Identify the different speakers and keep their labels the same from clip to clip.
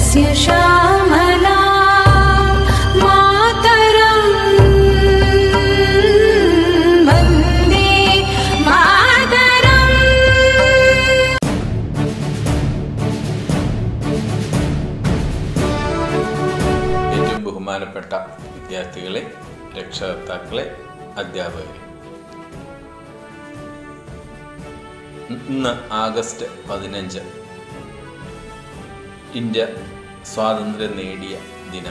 Speaker 1: सस्यश्यामला मातरं वन्दे मातरम्
Speaker 2: ഏറ്റവും ബഹുമാനപ്പെട്ട വിദ്യാർത്ഥികളെ രക്ഷകർത്താക്കളെ അധ്യാപകരെ ഇന്ന് ആഗസ്റ്റ് പതിനഞ്ച് ഇന്ത്യ സ്വാതന്ത്ര്യം നേടിയ ദിനം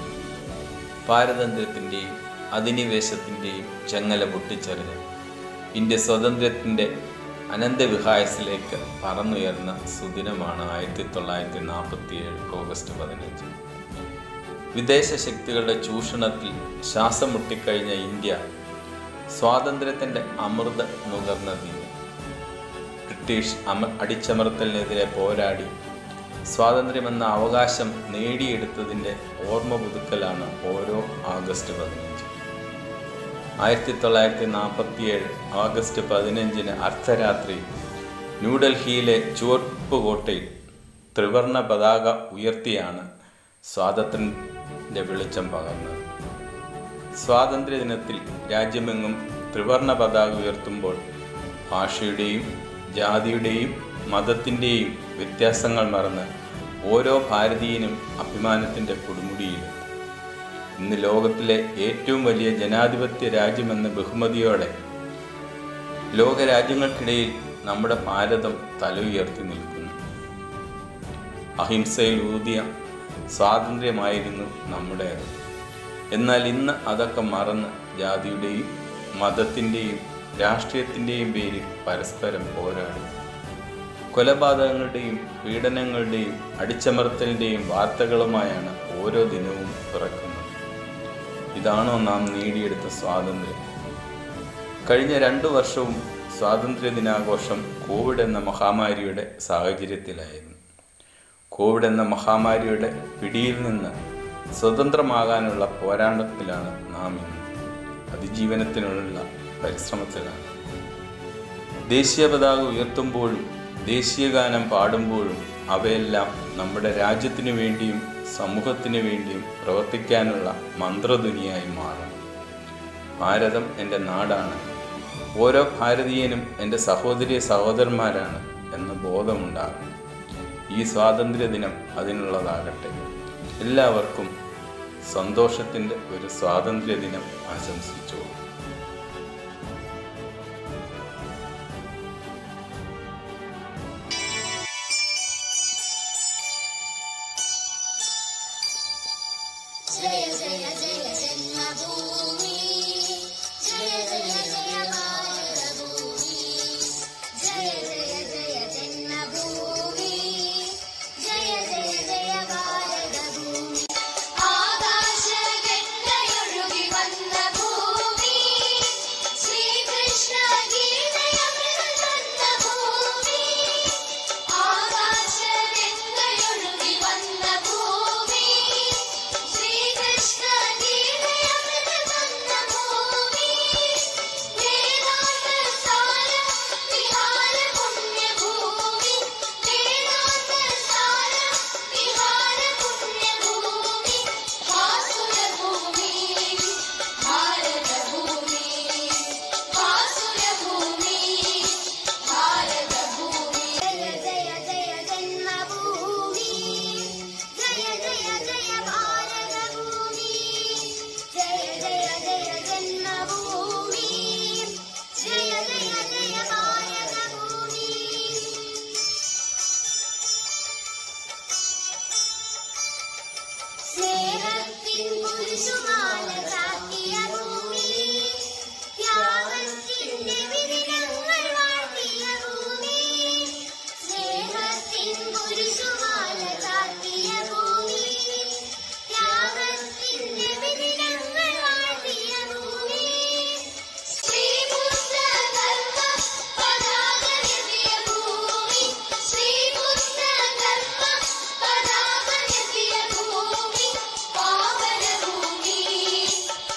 Speaker 2: പാരതന്ത്ര്യത്തിൻ്റെയും അധിനിവേശത്തിൻ്റെയും ചങ്ങല പൊട്ടിച്ചെറിഞ്ഞ് ഇന്ത്യ സ്വാതന്ത്ര്യത്തിൻ്റെ അനന്തവിഹായസിലേക്ക് പറന്നുയർന്ന സുദിനമാണ് ആയിരത്തി തൊള്ളായിരത്തി നാൽപ്പത്തി ഏഴ് ഓഗസ്റ്റ് പതിനഞ്ച് വിദേശ ശക്തികളുടെ ചൂഷണത്തിൽ ശ്വാസം മുട്ടിക്കഴിഞ്ഞ ഇന്ത്യ സ്വാതന്ത്ര്യത്തിൻ്റെ അമൃത നുകർന്ന ദിനം ബ്രിട്ടീഷ് അമ അടിച്ചമർത്തലിനെതിരെ പോരാടി സ്വാതന്ത്ര്യമെന്ന അവകാശം നേടിയെടുത്തതിൻ്റെ ഓർമ്മ പുതുക്കലാണ് ഓരോ ആഗസ്റ്റ് പതിനഞ്ച് ആയിരത്തി തൊള്ളായിരത്തി നാൽപ്പത്തിയേഴ് ആഗസ്റ്റ് പതിനഞ്ചിന് അർദ്ധരാത്രി ന്യൂഡൽഹിയിലെ ചുവപ്പ് കോട്ടയിൽ ത്രിവർണ പതാക ഉയർത്തിയാണ് സ്വാതന്ത്ര്യത്തിൻ്റെ വെളിച്ചം പകർന്നത് സ്വാതന്ത്ര്യ ദിനത്തിൽ രാജ്യമെങ്ങും ത്രിവർണ പതാക ഉയർത്തുമ്പോൾ ഭാഷയുടെയും ജാതിയുടെയും മതത്തിൻ്റെയും വ്യത്യാസങ്ങൾ മറന്ന് ഓരോ ഭാരതീയനും അഭിമാനത്തിൻ്റെ കൊടുമുടിയിലെത്തും ഇന്ന് ലോകത്തിലെ ഏറ്റവും വലിയ ജനാധിപത്യ രാജ്യമെന്ന ബഹുമതിയോടെ ലോകരാജ്യങ്ങൾക്കിടയിൽ നമ്മുടെ ഭാരതം തല ഉയർത്തി നിൽക്കുന്നു അഹിംസയിൽ ഊതിയ സ്വാതന്ത്ര്യമായിരുന്നു നമ്മുടേത് എന്നാൽ ഇന്ന് അതൊക്കെ മറന്ന് ജാതിയുടെയും മതത്തിൻ്റെയും രാഷ്ട്രീയത്തിൻ്റെയും പേരിൽ പരസ്പരം പോരാടും കൊലപാതകങ്ങളുടെയും പീഡനങ്ങളുടെയും അടിച്ചമർത്തലിൻ്റെയും വാർത്തകളുമായാണ് ഓരോ ദിനവും പിറക്കുന്നത് ഇതാണോ നാം നേടിയെടുത്ത സ്വാതന്ത്ര്യം കഴിഞ്ഞ രണ്ടു വർഷവും സ്വാതന്ത്ര്യ ദിനാഘോഷം കോവിഡ് എന്ന മഹാമാരിയുടെ സാഹചര്യത്തിലായിരുന്നു കോവിഡ് എന്ന മഹാമാരിയുടെ പിടിയിൽ നിന്ന് സ്വതന്ത്രമാകാനുള്ള പോരാട്ടത്തിലാണ് നാം ഇന്ന് അതിജീവനത്തിനുള്ള പരിശ്രമത്തിലാണ് ദേശീയ പതാക ഉയർത്തുമ്പോഴും ദേശീയ ഗാനം പാടുമ്പോഴും അവയെല്ലാം നമ്മുടെ രാജ്യത്തിനു വേണ്ടിയും സമൂഹത്തിനു വേണ്ടിയും പ്രവർത്തിക്കാനുള്ള മന്ത്രധ്വനിയായി മാറണം ഭാരതം എൻ്റെ നാടാണ് ഓരോ ഭാരതീയനും എൻ്റെ സഹോദരി സഹോദരന്മാരാണ് എന്ന ബോധമുണ്ടാകും ഈ സ്വാതന്ത്ര്യ ദിനം അതിനുള്ളതാകട്ടെ എല്ലാവർക്കും സന്തോഷത്തിൻ്റെ ഒരു സ്വാതന്ത്ര്യ ദിനം ആശംസിച്ചു
Speaker 3: जय जय जय जन्मभूमि जय जय जय भारतभूमि जय जय जय जन्मभूमि जय जय जय भारतभूमि ആകാശഗംഗയൊഴുകി വന്ന ഭൂമി ശ്രീകൃഷ്ണ ഗീതയമൃത തന്ന ഭൂമി ആകാശഗംഗയൊഴുകി വന്ന ഭൂമി ശ്രീകൃഷ്ണ ഗീതയമൃത തന്ന ഭൂമി വേദാന്ത സാര വിഹാര പുണ്യഭൂമി വേദാന്ത സാര വിഹാര പുണ്യഭൂമി വാസുരഭൂമി ഭാരതഭൂമി വാസുരഭൂമി ഭാരതഭൂമി ജയ ജയ ജയ ജന്മഭൂമി ജയ ജയ ജയ ഭാരതഭൂമി ജയ ജയ ജയ ജന്മഭൂമി ജയ ജയ ജയ ഭാരതഭൂമി സ്നേഹത്തിൻ കുരിശുമാല ചാത്തിയ ഭൂമി ത്യാഗത്തിന്റെ വിധിനങ്ങൾ വാഴ്ത്തിയ ഭൂമി സ്നേഹത്തിൻ കുരിശുമാല ചാത്തിയ ഭൂമി ത്യാഗത്തിന്റെ വിധിനങ്ങൾ വാഴ്ത്തിയ ഭൂമി ശ്രീബുദ്ധധർമ്മ പതാക നിർത്തിയ ഭൂമി ശ്രീബുദ്ധധർമ്മ പതാക നിർത്തിയ ഭൂമി പാവനഭൂമി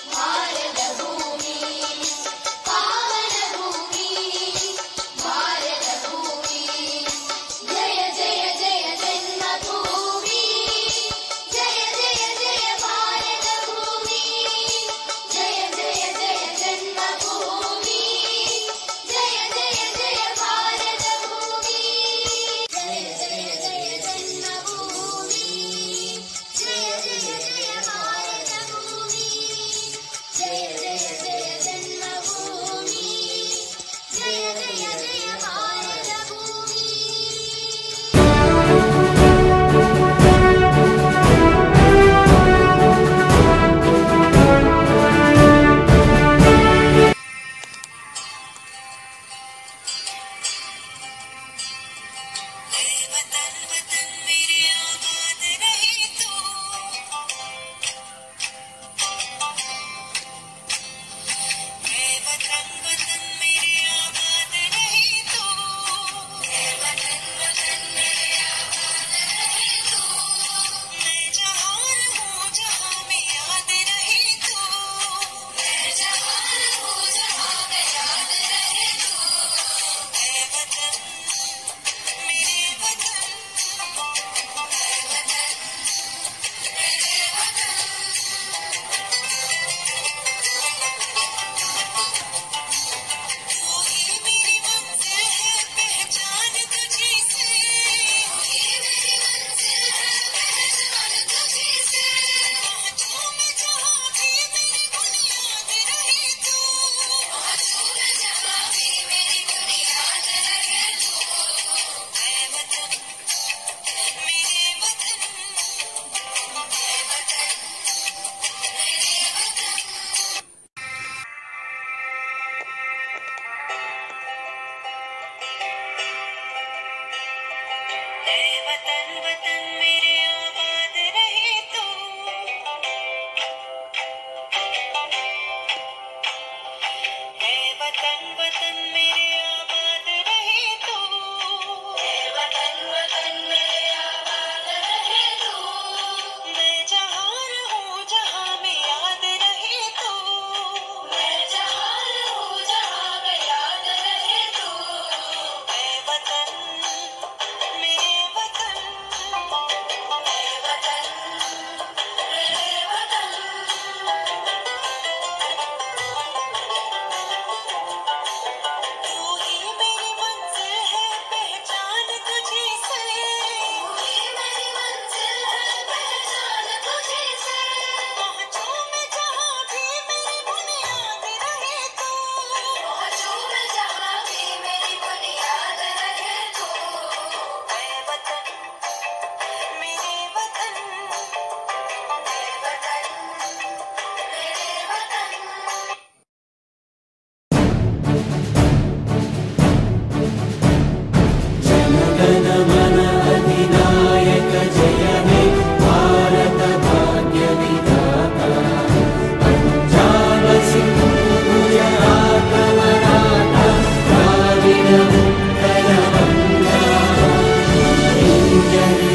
Speaker 1: ജന്മം